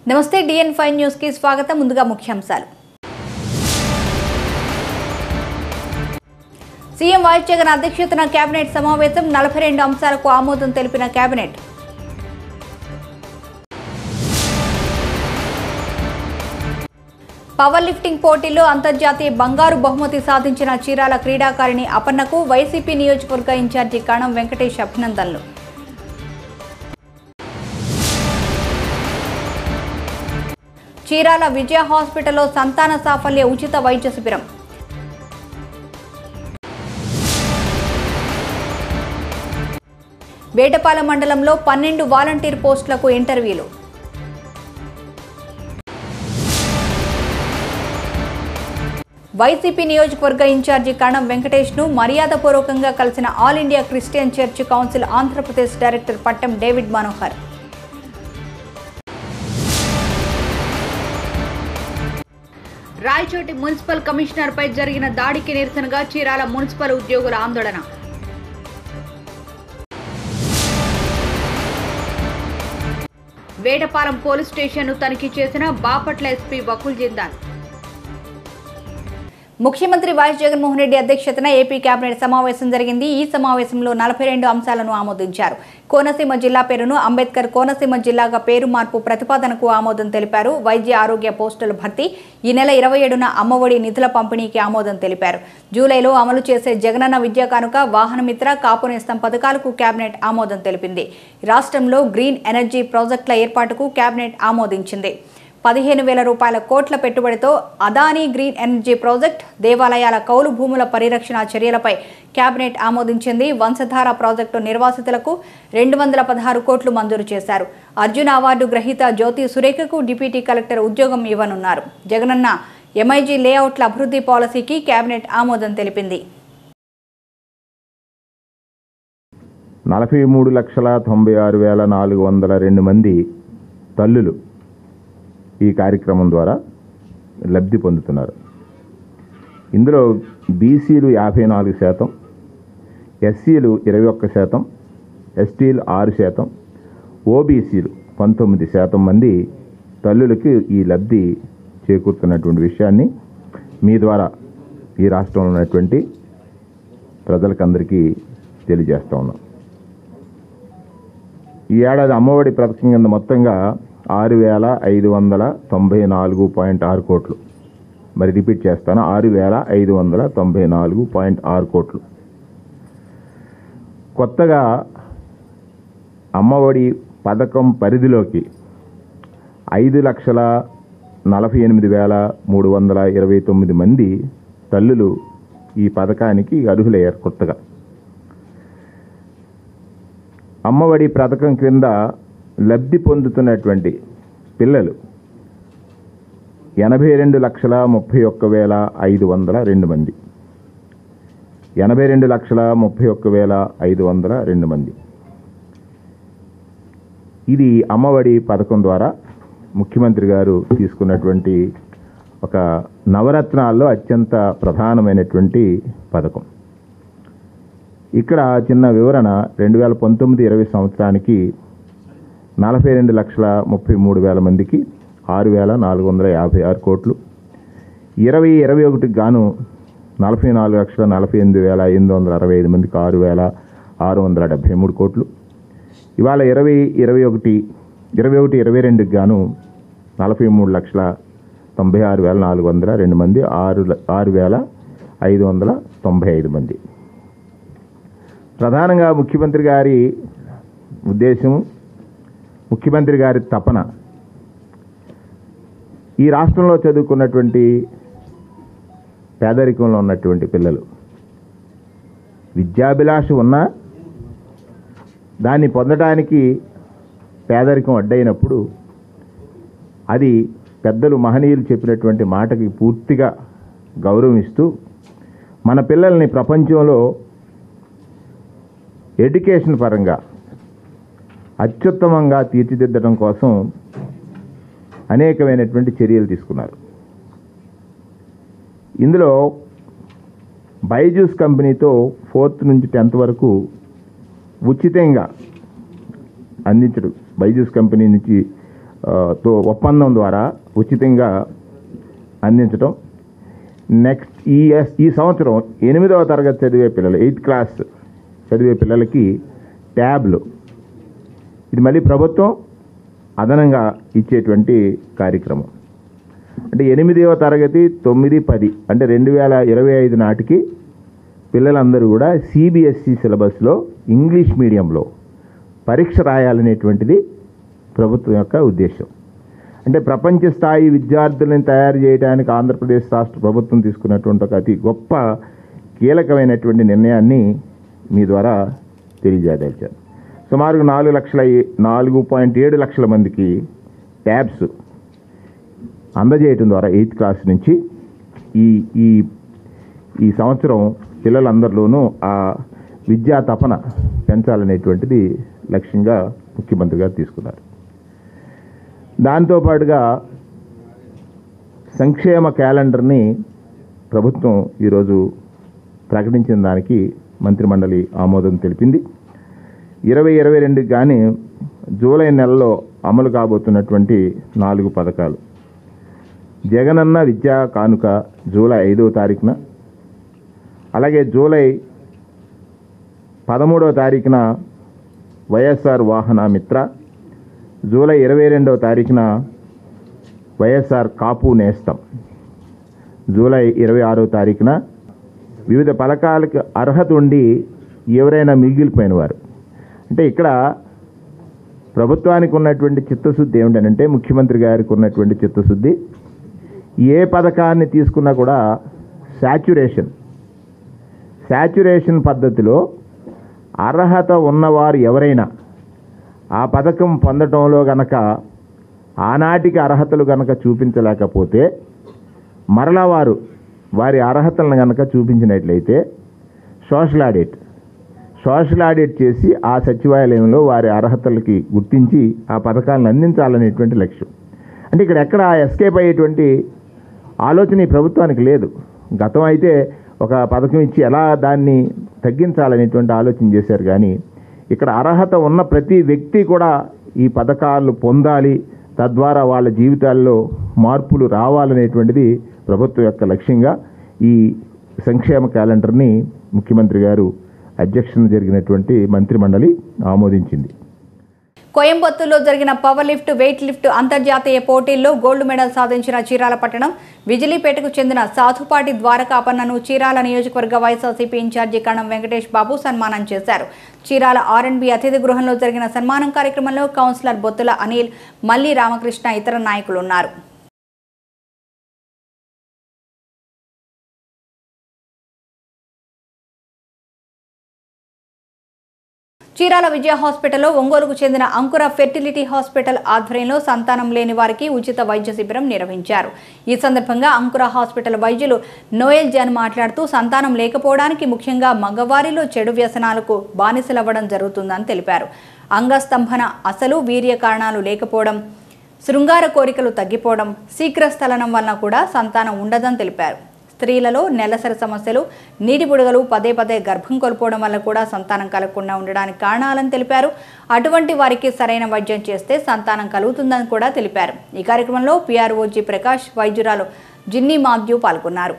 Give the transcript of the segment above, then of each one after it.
నమస్తే డిఎన్ five news కి స్వాగతం ముందుగా ముఖ్యాంశాలు సీఎం వైఎస్ జగన్ అధ్యక్షతన కేబినెట్ సమావేశం నలభై రెండు అంశాలకు ఆమోదం తెలిపిన కేబినెట్ పవర్ లిఫ్టింగ్ పోటీల్లో అంతర్జాతీయ బంగారు బహుమతి సాధించిన చీరాల క్రీడాకారిణి అపర్ణకు వైసీపీ నియోజకవర్గ ఇన్ఛార్జి కణం వెంకటేష్ అభినందనలు చీరాల విజయ హాస్పిటల్లో సంతాన సాఫల్య ఉచిత వైద్య శిబిరం వేటపాలెం మండలంలో పన్నెండు వాలంటీర్ పోస్టులకు ఇంటర్వ్యూలు వైసీపీ నియోజకవర్గ ఇన్ఛార్జి కణం వెంకటేష్ ను మర్యాదపూర్వకంగా కలిసిన all India Christian church council Andhra Pradesh director Pattam David Manohar Rayachoti municipal commissioner పై జరిగిన దాడికి నిరసనగా చీరాల మున్సిపల్ ఉద్యోగుల ఆందోళన వేటపాలెం పోలీస్ స్టేషన్ను తనిఖీ చేసిన బాపట్ల ఎస్పీ వకుల్ జిందాల్ ముఖ్యమంత్రి వైఎస్ జగన్మోహన్ రెడ్డి అధ్యక్షతన ఏపీ కేబినెట్ సమావేశం జరిగింది ఈ సమావేశంలో నలభై రెండు అంశాలను ఆమోదించారు కోనసీమ జిల్లా పేరును అంబేద్కర్ కోనసీమ జిల్లాగా పేరు మార్పు ప్రతిపాదనకు ఆమోదం తెలిపారు వైద్య ఆరోగ్య పోస్టుల భర్తీ ఈ నెల ఇరవై ఏడున అమ్మఒడి నిధుల పంపిణీకి ఆమోదం తెలిపారు జూలైలో అమలు చేసే జగనన్న విద్యా కానుక వాహనమిత్ర కాపు నేస్తం పథకాలకు కేబినెట్ ఆమోదం తెలిపింది రాష్ట్రంలో గ్రీన్ ఎనర్జీ ప్రాజెక్టుల ఏర్పాటుకు కేబినెట్ ఆమోదించింది పదిహేను వేల రూపాయల కోట్ల పెట్టుబడితో అదానీ గ్రీన్ ఎనర్జీ ప్రాజెక్ట్ దేవాలయాల కౌలు భూముల పరిరక్షణ చర్యలపై కేబినెట్ ఆమోదించింది వంశధార ప్రాజెక్టు నిర్వాసితులకు రెండు వందల పదహారు కోట్లు మంజూరు చేశారు అర్జున అవార్డు గ్రహీత జ్యోతి సురేఖకు డిప్యూటీ కలెక్టర్ ఉద్యోగం ఇవ్వనున్నారు జగనన్న ఎంఐజీ లేఅవుట్ల అభివృద్ధి పాలసీకి కేబినెట్ ఆమోదం తెలిపింది నలభై మూడు లక్షల తొంభై ఆరు వేల నాలుగు వందల రెండు మంది తల్లులు ఈ కార్యక్రమం ద్వారా లబ్ధి పొందుతున్నారు ఇందులో బీసీలు యాభై నాలుగు శాతం ఎస్సీలు ఇరవై ఒక్క శాతం ఎస్టీలు ఆరు శాతం ఓబీసీలు పంతొమ్మిది శాతం మంది తల్లులకి ఈ లబ్ధి చేకూరుతున్నటువంటి విషయాన్ని మీ ద్వారా ఈ రాష్ట్రంలో ఉన్నటువంటి ప్రజలకందరికీ తెలియజేస్తా ఉన్నాం ఈ ఏడాది అమ్మఒడి పథకం కింద మొత్తంగా ఆరు వేల ఐదు వందల తొంభై నాలుగు పాయింట్ ఆరు కోట్లు మరి రిపీట్ చేస్తాను ఆరు వేల ఐదు వందల తొంభై నాలుగు పాయింట్ ఆరు కోట్లు కొత్తగా అమ్మఒడి పథకం పరిధిలోకి ఐదు లక్షల నలభై ఎనిమిది వేల మూడు వందల ఇరవై తొమ్మిది మంది తల్లులు ఈ పథకానికి అర్హులయ్యారు కొత్తగా అమ్మఒడి పథకం క్రింద లబ్ధి పొందుతున్నటువంటి పిల్లలు ఎనభై రెండు లక్షల ముప్పై ఒక్క వేల ఐదు వందల రెండు మంది ఎనభై రెండు లక్షల ముప్పై ఒక్క వేల ఐదు వందల రెండు మంది ఇది అమ్మఒడి పథకం ద్వారా ముఖ్యమంత్రి గారు తీసుకున్నటువంటి ఒక నవరత్నాల్లో అత్యంత ప్రధానమైనటువంటి పథకం ఇక్కడ చిన్న వివరణ రెండు వేల పంతొమ్మిది ఇరవై సంవత్సరానికి నలభై రెండు లక్షల ముప్పై మూడు వేల మందికి ఆరు వేల నాలుగు వందల యాభై ఆరు కోట్లు ఇరవై ఇరవై ఒకటికి గాను నలభై నాలుగు లక్షల నలభై ఎనిమిది వేల ఎనిమిది వందల అరవై ఐదు మందికి ఆరు వేల ఆరు వందల డెబ్భై మూడు కోట్లు ఇవాళ ఇరవై ఇరవై ఒకటి ఇరవై ఒకటి ఇరవై రెండుకి గాను నలభై మూడు లక్షల తొంభై ఆరు వేల నాలుగు వందల రెండు మంది ఆరు ల- ఆరు వేల ఐదు వందల తొంభై ఐదు మంది ప్రధానంగా ముఖ్యమంత్రి గారి ఉద్దేశం ముఖ్యమంత్రి గారి తపన ఈ రాష్ట్రంలో చదువుకున్నటువంటి పేదరికంలో ఉన్నటువంటి పిల్లలు విద్యాభిలాష ఉన్నా దాన్ని పొందడానికి పేదరికం అడ్డైనప్పుడు అది పెద్దలు మహనీయులు చెప్పినటువంటి మాటకి పూర్తిగా గౌరవం ఇస్తూ మన పిల్లల్ని ప్రపంచంలో ఎడ్యుకేషన్ పరంగా అత్యుత్తమంగా తీర్చిదిద్దడం కోసం అనేకమైనటువంటి చర్యలు తీసుకున్నారు ఇందులో బైజూస్ కంపెనీతో ఫోర్త్ నుంచి టెన్త్ వరకు ఉచితంగా అందించడం బైజూస్ కంపెనీ నుంచి ఆ, తో ఒప్పందం ద్వారా ఉచితంగా అందించడం నెక్స్ట్ ఈ ఎస్- ఈ సంవత్సరం ఎనిమిదవ తరగతి చదివే పిల్లలు ఎయిత్ క్లాస్ చదివే పిల్లలకి ట్యాబ్లు ఇది మళ్ళీ ప్రభుత్వం అదనంగా ఇచ్చేటువంటి కార్యక్రమం అంటే ఎనిమిదవ తరగతి తొమ్మిది పది అంటే రెండు వేల ఇరవై ఐదు నాటికి పిల్లలందరూ కూడా సిబిఎస్ఈ సిలబస్లో ఇంగ్లీష్ మీడియంలో పరీక్ష రాయాలనేటువంటిది ప్రభుత్వం యొక్క ఉద్దేశం అంటే ప్రపంచ స్థాయి విద్యార్థులను తయారు చేయడానికి ఆంధ్రప్రదేశ్ రాష్ట్ర ప్రభుత్వం తీసుకున్నటువంటి ఒక అతి గొప్ప కీలకమైనటువంటి నిర్ణయాన్ని మీ ద్వారా తెలియజేయదలిచాను సుమారు నాలుగు లక్షల ఏ- నాలుగు పాయింట్ ఏడు లక్షల మందికి ట్యాబ్స్ అందజేయటం ద్వారా ఎయిత్ క్లాస్ నుంచి ఈ ఈ ఈ సంవత్సరం పిల్లలందరిలోనూ ఆ విద్యా తపన పెంచాలనేటువంటిది లక్ష్యంగా ముఖ్యమంత్రి గారు తీసుకున్నారు దాంతోపాటుగా సంక్షేమ క్యాలెండర్ని ప్రభుత్వం ఈరోజు ప్రకటించిన దానికి మంత్రిమండలి ఆమోదం తెలిపింది ఇరవై ఇరవై రెండుకి కానీ జూలై నెలలో అమలు కాబోతున్నటువంటి నాలుగు పథకాలు జగనన్న విద్యా కానుక జూలై ఐదవ తారీఖున అలాగే జూలై పదమూడవ తారీఖున వైఎస్ఆర్ వాహన మిత్ర జూలై ఇరవై రెండవ తారీఖున వైఎస్ఆర్ కాపు నేస్తం జూలై ఇరవై ఆరో తారీఖున వివిధ పథకాలకు అర్హత ఉండి ఎవరైనా మిగిలిపోయిన వారు అంటే ఇక్కడ ప్రభుత్వానికి ఉన్నటువంటి చిత్తశుద్ధి ఏమిటంటే ముఖ్యమంత్రి గారికి ఉన్నటువంటి చిత్తశుద్ధి ఏ పథకాన్ని తీసుకున్నా కూడా శాచ్యురేషన్ శాచ్యురేషన్ పద్ధతిలో అర్హత ఉన్నవారు ఎవరైనా ఆ పథకం పొందటంలో గనక ఆనాటికి అర్హతలు గనక చూపించలేకపోతే మరలా వారు వారి అర్హతలను గనక చూపించినట్లయితే సోషల్ ఆడిట్ సోషల్ ఆడిట్ చేసి ఆ సచివాలయంలో వారి అర్హతలకి గుర్తించి ఆ పథకాలను అందించాలనేటువంటి లక్ష్యం అంటే ఇక్కడ ఎక్కడ ఎస్కేప్ అయ్యేటువంటి ఆలోచన ఈ ప్రభుత్వానికి లేదు గతం అయితే ఒక పథకం ఇచ్చి ఎలా దాన్ని తగ్గించాలనేటువంటి ఆలోచన చేశారు కానీ ఇక్కడ అర్హత ఉన్న ప్రతి వ్యక్తి కూడా ఈ పథకాలు పొందాలి తద్వారా వాళ్ళ జీవితాల్లో మార్పులు రావాలనేటువంటిది ప్రభుత్వం యొక్క లక్ష్యంగా ఈ సంక్షేమ క్యాలెండర్ని ముఖ్యమంత్రి గారు అధ్యక్షతన జరిగినటువంటి మంత్రిమండలి ఆమోదించింది కోయంబత్తూరులో జరిగిన పవర్ లిఫ్ట్ వెయిట్ లిఫ్ట్ అంతర్జాతీయ పోటీల్లో గోల్డ్ మెడల్ సాధించిన చీరాల పట్టణం విజిలీపేటకు చెందిన సాధుపాటి ద్వారకాపన్నను చీరాల నియోజకవర్గ వైఎస్ఆర్సీపీ ఇన్ఛార్జి కణం వెంకటేష్ బాబు సన్మానం చేశారు చీరాల ఆర్ఎండ్బి అతిథి గృహంలో జరిగిన సన్మానం కార్యక్రమంలో కౌన్సిలర్ బొత్తుల అనిల్ మల్లి రామకృష్ణ ఇతర నాయకులు ఉన్నారు చీరాల విజయ హాస్పిటల్లో ఒంగోలుకు చెందిన అంకుర ఫెర్టిలిటీ హాస్పిటల్ ఆధ్వర్యంలో సంతానం లేని వారికి ఉచిత వైద్య శిబిరం నిర్వహించారు ఈ సందర్భంగా అంకుర హాస్పిటల్ వైద్యులు నోయల్ జాన్ మాట్లాడుతూ సంతానం లేకపోవడానికి ముఖ్యంగా మగవారిలో చెడు వ్యసనాలకు బానిసలవ్వడం జరుగుతుందని తెలిపారు అంగస్తంభన అసలు వీర్య కారణాలు లేకపోవడం శృంగార కోరికలు తగ్గిపోవడం శీఘ్రస్థలనం వలన కూడా సంతానం ఉండదని తెలిపారు స్త్రీలలో నెలసరి సమస్యలు నీటి బుడగలు పదే పదే గర్భం కోల్పోవడం వల్ల కూడా సంతానం కలగకుండా ఉండడానికి కారణాలని తెలిపారు అటువంటి వారికి సరైన వైద్యం చేస్తే సంతానం కలుగుతుందని కూడా తెలిపారు ఈ కార్యక్రమంలో పిఆర్ఓజీ ప్రకాష్ వైద్యురాలు జిన్నీ మాథ్యూ పాల్గొన్నారు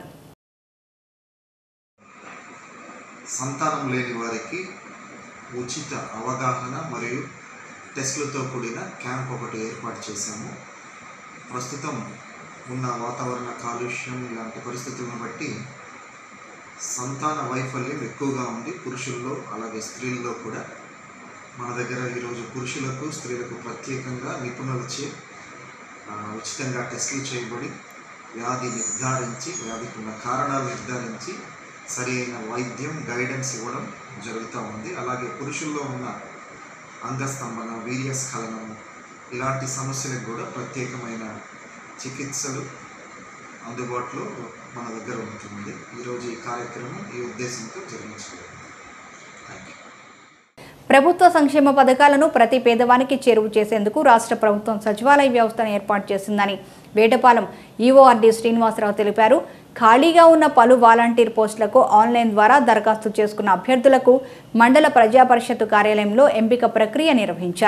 సంతానం లేని వారికి ఉచిత అవగాహన మరియు టెస్టులతో కూడిన క్యాంప్ ఒకటి ఏర్పాటు చేశాము ప్రస్తుతం ఉన్న వాతావరణ కాలుష్యం ఇలాంటి పరిస్థితులను బట్టి సంతాన వైఫల్యం ఎక్కువగా ఉంది పురుషుల్లో అలాగే స్త్రీల్లో కూడా మన దగ్గర ఈరోజు పురుషులకు స్త్రీలకు ప్రత్యేకంగా నిపుణులచే ఆ, ఉచితంగా టెస్టులు చేయబడి వ్యాధి నిర్ధారించి వ్యాధికి ఉన్న కారణాలు నిర్ధారించి సరి అయిన వైద్యం గైడెన్స్ ఇవ్వడం జరుగుతూ ఉంది అలాగే పురుషుల్లో ఉన్న అంగస్తంభన వీర్యస్ఖలనం ఇలాంటి సమస్యలకు కూడా ప్రత్యేకమైన చికిత్సలు అందుబాటులో మన దగ్గర ఉంటుంది ఈరోజు ఈ కార్యక్రమం ఈ ఉద్దేశంతో జరిగించబడింది థ్యాంక్ యూ ప్రభుత్వ సంక్షేమ పథకాలను ప్రతి పేదవానికి చేరువ చేసేందుకు రాష్ట్ర ప్రభుత్వం సచివాలయ వ్యవస్థను ఏర్పాటు చేసిందని వేటపాలెం ఈఓఆర్డి శ్రీనివాసరావు తెలిపారు ఖాళీగా ఉన్న పలు వాలంటీర్ పోస్టులకు ఆన్లైన్ ద్వారా దరఖాస్తు చేసుకున్న అభ్యర్థులకు మండల ప్రజా పరిషత్తు కార్యాలయంలో ఎంపిక ప్రక్రియ నిర్వహించారు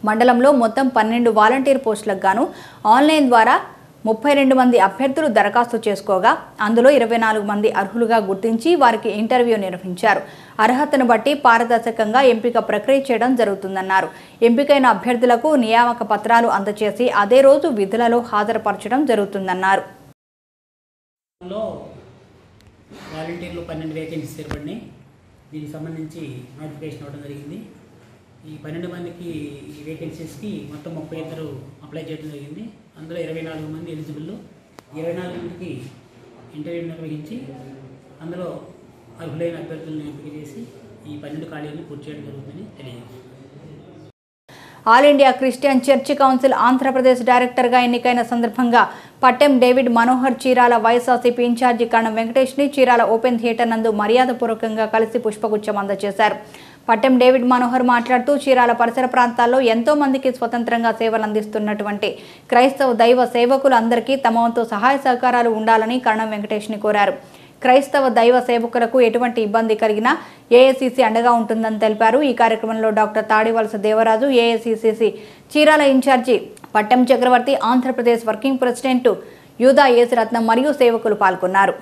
మండలంలో మొత్తం పన్నెండు వాలంటీర్ పోస్టులకు గాను ఆన్లైన్ ద్వారా ముప్పై రెండు మంది అభ్యర్థులు దరఖాస్తు చేసుకోగా అందులో ఇరవై నాలుగు మంది అర్హులుగా గుర్తించి వారికి ఇంటర్వ్యూ నిర్వహించారు అర్హతను బట్టి పారదర్శకంగా ఎంపిక ప్రక్రియ చేయడం జరుగుతుందన్నారు ఎంపికైన అభ్యర్థులకు నియామక పత్రాలు అందజేసి అదే రోజు విధులలో హాజరుపరచడం జరుగుతుందన్నారు లో వాలంటీర్లు పన్నెండు వేకెన్సీస్ ఏర్పడినాయి దీనికి సంబంధించి నోటిఫికేషన్ ఇవ్వడం జరిగింది ఈ పన్నెండు మందికి ఈ వేకెన్సీస్కి మొత్తం ముప్పై ఇద్దరు అప్లై చేయడం జరిగింది అందులో ఇరవై నాలుగు మంది ఎలిజిబుల్ ఇరవై నాలుగు మందికి ఇంటర్వ్యూ నిర్వహించి అందులో అర్హులైన అభ్యర్థులను ఎంపిక చేసి ఈ పన్నెండు ఖాళీలను పూర్తి చేయడం జరుగుతుందని తెలియజేస్తుంది all India Christian church council Andhra Pradesh డైరెక్టర్గా ఎన్నికైన సందర్భంగా పట్టెం డేవిడ్ మనోహర్ చీరాల వైఎస్ఆర్సీపీ ఇన్ఛార్జి కణం వెంకటేష్ని చీరాల ఓపెన్ థియేటర్ నందు మర్యాదపూర్వకంగా కలిసి పుష్పగుచ్చం అందజేశారు పట్టెం డేవిడ్ మనోహర్ మాట్లాడుతూ చీరాల పరిసర ప్రాంతాల్లో ఎంతో మందికి స్వతంత్రంగా సేవలు అందిస్తున్నటువంటి క్రైస్తవ దైవ సేవకులందరికీ తమ వంతు సహాయ సహకారాలు ఉండాలని కరణం వెంకటేష్ని కోరారు క్రైస్తవ దైవ సేవకులకు ఎటువంటి ఇబ్బంది కలిగినా ఏఐసిసి అండగా ఉంటుందని తెలిపారు ఈ కార్యక్రమంలో doctor Tadivalasa Devaraju AICCC Chirala incharge Pattam Chakravarthi Andhra Pradesh working president యూదా యేసురత్నం మరియు సేవకులు పాల్గొన్నారు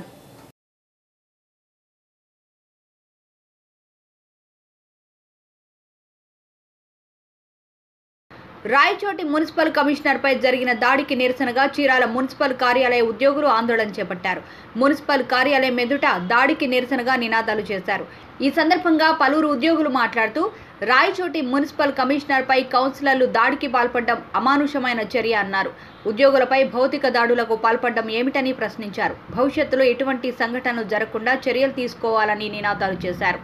రాయచోటి మున్సిపల్ కమిషనర్పై జరిగిన దాడికి నిరసనగా చీరాల మున్సిపల్ కార్యాలయ ఉద్యోగులు ఆందోళన చేపట్టారు మున్సిపల్ కార్యాలయం ఎదుట దాడికి నిరసనగా నినాదాలు చేశారు ఈ సందర్భంగా పలువురు ఉద్యోగులు మాట్లాడుతూ రాయచోటి మున్సిపల్ కమిషనర్పై కౌన్సిలర్లు దాడికి పాల్పడడం అమానుషమైన చర్య అన్నారు ఉద్యోగులపై భౌతిక దాడులకు పాల్పడడం ఏమిటని ప్రశ్నించారు భవిష్యత్తులో ఎటువంటి సంఘటనలు జరగకుండా చర్యలు తీసుకోవాలని నినాదాలు చేశారు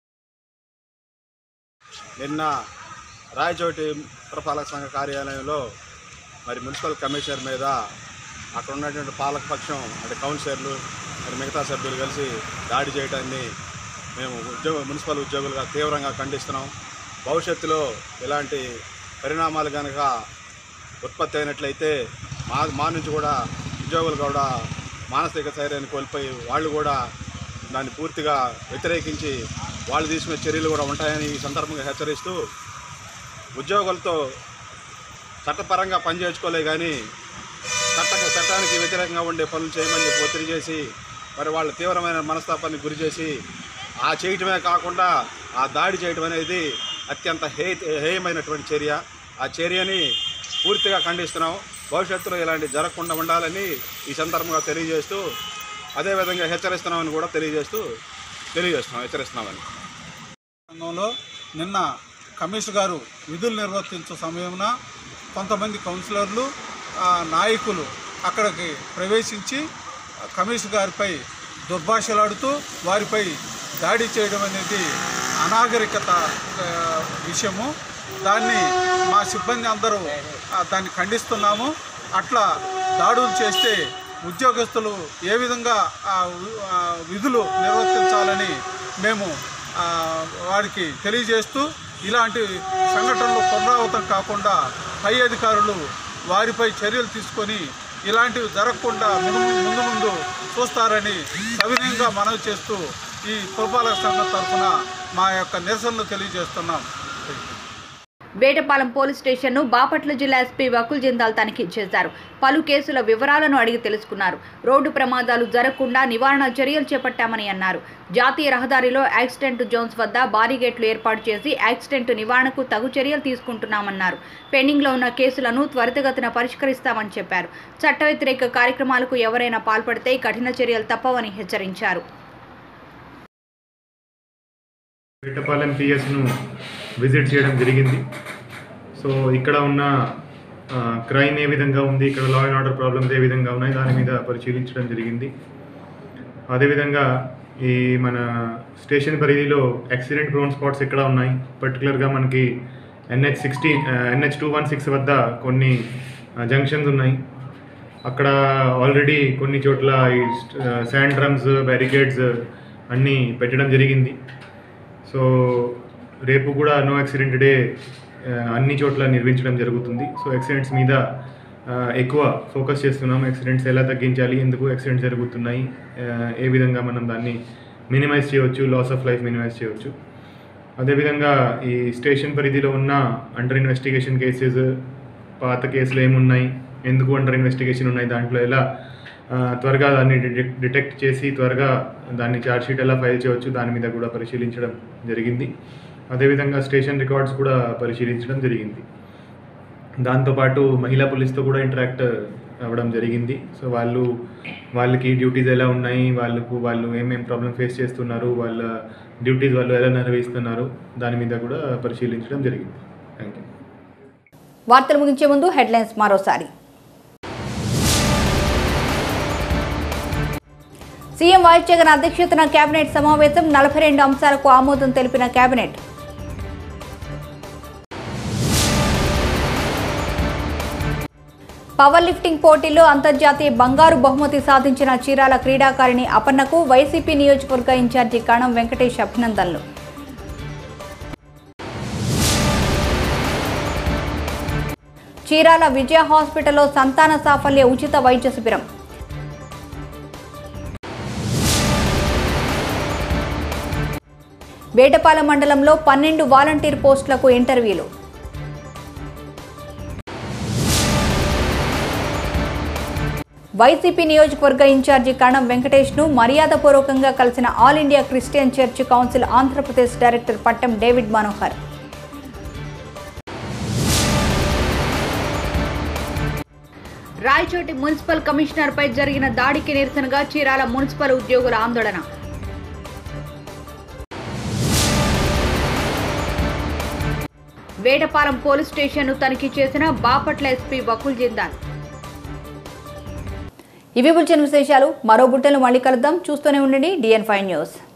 నిన్న రాయచోటి పురపాలక సంఘ కార్యాలయంలో మరి మున్సిపల్ కమిషనర్ మీద అక్కడ ఉన్నటువంటి పాలకపక్షం అంటే కౌన్సిలర్లు మరి మిగతా సభ్యులు కలిసి దాడి చేయడాన్ని మేము ఉద్యోగ మున్సిపల్ ఉద్యోగులుగా తీవ్రంగా ఖండిస్తున్నాం భవిష్యత్తులో ఇలాంటి పరిణామాలు కనుక ఉత్పత్తి అయినట్లయితే మా మా నుంచి కూడా ఉద్యోగులు కూడా మానసిక స్థైర్యాన్ని కోల్పోయి వాళ్ళు కూడా దాన్ని పూర్తిగా వ్యతిరేకించి వాళ్ళు తీసుకునే చర్యలు కూడా ఉంటాయని ఈ సందర్భంగా హెచ్చరిస్తూ ఉద్యోగులతో చట్టపరంగా పనిచేసుకోలే కానీ చట్ట చట్టానికి వ్యతిరేకంగా ఉండే పనులు చేయమని చెప్పి ఒత్తిడి చేసి మరి వాళ్ళు తీవ్రమైన మనస్తాపానికి గురి చేసి ఆ చేయటమే కాకుండా ఆ దాడి చేయటం అనేది అత్యంత హే హేయమైనటువంటి చర్య ఆ చర్యని పూర్తిగా ఖండిస్తున్నాం భవిష్యత్తులో ఇలాంటి జరగకుండా ఉండాలని ఈ సందర్భంగా తెలియజేస్తూ అదేవిధంగా హెచ్చరిస్తున్నామని కూడా తెలియజేస్తూ తెలియజేస్తున్నాం హెచ్చరిస్తున్నామని సంఘంలో నిన్న కమిషనర్ గారు విధులు నిర్వర్తించే సమయమున కొంతమంది కౌన్సిలర్లు ఆ, నాయకులు అక్కడికి ప్రవేశించి కమిషనర్ గారిపై దుర్భాషలాడుతూ వారిపై దాడి చేయడం అనేది అనాగరికత ఆ, విషయము దాన్ని మా సిబ్బంది అందరూ ఆ, దాన్ని ఖండిస్తున్నాము అట్లా దాడులు చేస్తే ఉద్యోగస్తులు ఏ విధంగా ఆ, వి- ఆ, విధులు నిర్వర్తించాలని మేము ఆ, వారికి తెలియజేస్తూ ఇలాంటి సంఘటనలు పునరావృతం కాకుండా పై అధికారులు వారిపై చర్యలు తీసుకొని ఇలాంటివి జరగకుండా ముందు ముందు ముందు చూస్తారని సవినయంగా మనవి చేస్తూ ఈ పురపాలక సంఘం తరఫున మా యొక్క నిరసనలు తెలియజేస్తున్నాం వేటపాలెం పోలీస్ స్టేషన్ను బాపట్ల జిల్లా ఎస్పీ వకుల్ జిందాల్ తనిఖీ చేశారు పలు కేసుల వివరాలను అడిగి తెలుసుకున్నారు రోడ్డు ప్రమాదాలు జరగకుండా నివారణ చర్యలు చేపట్టామని అన్నారు జాతీయ రహదారిలో యాక్సిడెంట్ జోన్స్ వద్ద బారిగేట్లు ఏర్పాటు చేసి యాక్సిడెంట్ నివారణకు తగు చర్యలు తీసుకుంటున్నామన్నారు పెండింగ్లో ఉన్న కేసులను త్వరితగతిన పరిష్కరిస్తామని చెప్పారు చట్ట వ్యతిరేక కార్యక్రమాలకు ఎవరైనా పాల్పడితే కఠిన చర్యలు తప్పవని హెచ్చరించారు వేటపాలెం పిఎస్ను విజిట్ చేయడం జరిగింది సో ఇక్కడ ఉన్న క్రైమ్ ఏ విధంగా ఉంది ఇక్కడ లా అండ్ ఆర్డర్ ప్రాబ్లమ్స్ ఏ విధంగా ఉన్నాయి దాని మీద పరిశీలించడం జరిగింది అదేవిధంగా ఈ మన స్టేషన్ పరిధిలో యాక్సిడెంట్ ప్రోన్ స్పాట్స్ ఎక్కడ ఉన్నాయి పర్టికులర్గా మనకి NH sixteen NH two one six వద్ద కొన్ని జంక్షన్స్ ఉన్నాయి అక్కడ ఆల్రెడీ కొన్ని చోట్ల ఈ శాండ్ డ్రమ్స్ బ్యారికేడ్స్ అన్నీ పెట్టడం జరిగింది సో రేపు కూడా నో యాక్సిడెంట్ డే ఆ, అన్ని చోట్ల నిర్వహించడం జరుగుతుంది సో యాక్సిడెంట్స్ మీద ఆ, ఎక్కువ ఫోకస్ చేస్తున్నాం యాక్సిడెంట్స్ ఎలా తగ్గించాలి ఎందుకు యాక్సిడెంట్స్ జరుగుతున్నాయి ఆ, ఏ విధంగా మనం దాన్ని మినిమైజ్ చేయవచ్చు లాస్ ఆఫ్ లైఫ్ మినిమైజ్ చేయవచ్చు అదేవిధంగా ఈ స్టేషన్ పరిధిలో ఉన్న అండర్ ఇన్వెస్టిగేషన్ కేసెస్ పాత కేసులు ఏమున్నాయి ఎందుకు అండర్ ఇన్వెస్టిగేషన్ ఉన్నాయి దాంట్లో ఎలా ఆ, త్వరగా దాన్ని డిటెక్ట్ డిటెక్ట్ చేసి త్వరగా దాన్ని ఛార్జ్షీట్ ఎలా ఫైల్ చేయవచ్చు దాని మీద కూడా పరిశీలించడం జరిగింది అదేవిధంగా స్టేషన్ రికార్డ్స్ కూడా పరిశీలించడం జరిగింది దాంతోపాటు మహిళా పోలీస్తో కూడా ఇంటరాక్ట్ అవ్వడం జరిగింది సో వాళ్ళు వాళ్ళకి డ్యూటీస్ ఎలా ఉన్నాయి వాళ్ళకు వాళ్ళు ఏమేం ప్రాబ్లం ఫేస్ చేస్తున్నారు వాళ్ళ డ్యూటీస్ వాళ్ళు ఎలా నిర్వహిస్తున్నారు దాని మీద కూడా పరిశీలించడం జరిగింది థ్యాంక్ యూ వార్తలు ముగించే ముందు హెడ్లైన్స్ మరోసారి సీఎం వైఎస్ జగన్ అధ్యక్షతన కేబినెట్ సమావేశం నలభై రెండు అంశాలకు ఆమోదం తెలిపిన కేబినెట్ పవర్ లిఫ్టింగ్ పోటీల్లో అంతర్జాతీయ బంగారు బహుమతి సాధించిన చీరాల క్రీడాకారిణి అపర్ణకు వైసీపీ నియోజకవర్గ ఇన్ఛార్జి కణం వెంకటేష్ అభినందనలు చీరాల విజయ హాస్పిటల్లో సంతాన సాఫల్య ఉచిత వైద్య శిబిరం వేటపాలెం మండలంలో పన్నెండు వాలంటీర్ పోస్టులకు ఇంటర్వ్యూలు వైసీపీ నియోజకవర్గ ఇన్ఛార్జి కణం వెంకటేష్ ను మర్యాదపూర్వకంగా కలిసిన all India Christian church council Andhra Pradesh director Pattam David Manohar Rayachoti municipal commissioner పై జరిగిన దాడికి నిరసనగా చీరాల మున్సిపల్ ఉద్యోగుల ఆందోళన వేటపాలెం పోలీస్ స్టేషన్ను తనిఖీ చేసిన బాపట్ల ఎస్పీ వకుల్ జిందాల్ ఇవి బులెటిన్ విశేషాలు మరో బుట్టెలు మళ్ళీ కలుద్దాం చూస్తూనే ఉండండి డిఎన్ ఫైవ్ న్యూస్